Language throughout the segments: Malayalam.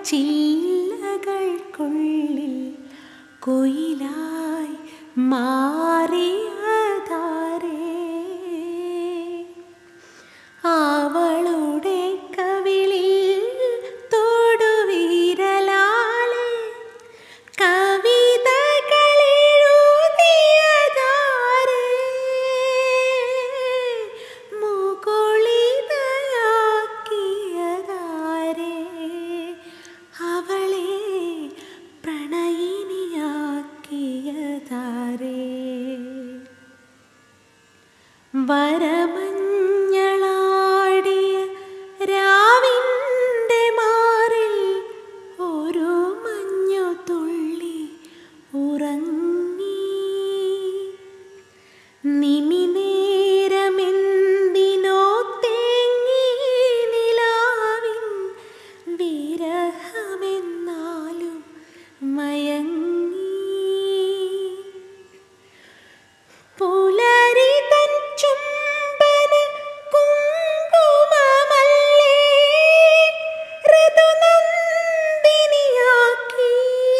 ചില്ലകൾക്കുള്ളിൽ കൊയിലായി മാറിയതാരേ അവളുടെ കവിളിൽ തൊടുവിരലാലെ കവിതകളെഴുതിയതാരേ മുകുളിതയാക്കിയതാരേ അവളെ പ്രണയിനിയാക്കിയതാരേ വരമഞ്ഞളാടിയ രാവിൻ്റെ മാറിൽ ഒരു മഞ്ഞു തുള്ളി ഉറങ്ങി നിമിനേരമെന്തിനോ തേങ്ങി നിലാവിൻ വിരഹമെന്നാലും മയങ്ങി പുലരി തൻ ചുംബന കുങ്കുമമല്ലേ ഋതുനന്ദിനിയാക്കി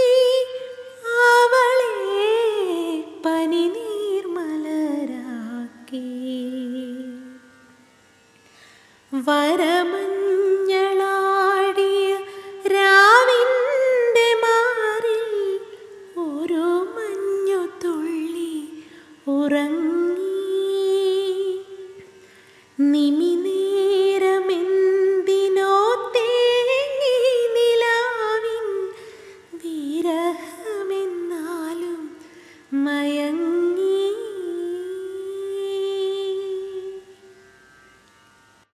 അവളെ പനിനീർമലരാക്കി വരമഞ്ഞ